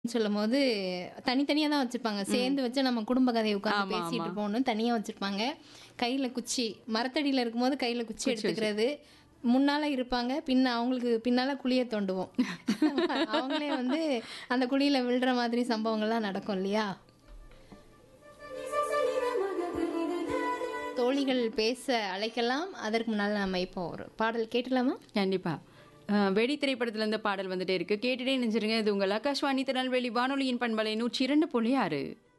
சொல்லும்போது தனித்தனியா தான் வச்சிருப்பாங்க. சேர்ந்து வச்சு நம்ம குடும்ப கதைய உட்கார்ந்து ஆமா, பேசிட்டு ஆமா. போகணும்னு தனியா வச்சிருப்பாங்க. கையில குச்சி, மரத்தடியில இருக்கும்போது கையில குச்சி குச்சி வச்சு. எடுத்துக்கிறது. முன்னால இருப்பாங்க. பின்ன அவங்களுக்கு பின்னால குழிய தோண்டுவோம். அவங்களே வந்து அந்த குழியில விழுற மாதிரி சம்பவங்கள்லாம் நடக்கும் இல்லையா? தோழிகள் பேச அழைக்கலாம். அதற்கு முன்னால நம்ம இப்போ ஒரு பாடல் கேட்டலாமா? கண்டிப்பா அஹ், வெடி திரைப்படத்துல இருந்து பாடல் வந்துட்டே இருக்கு கேட்டுட்டே நினைச்சிருங்க இது உங்கள் ஆகாஷ்வாணி திருநெல்வேலி வானொலியின் பண்பலை நூற்றி இரண்டு புள்ளி ஆறு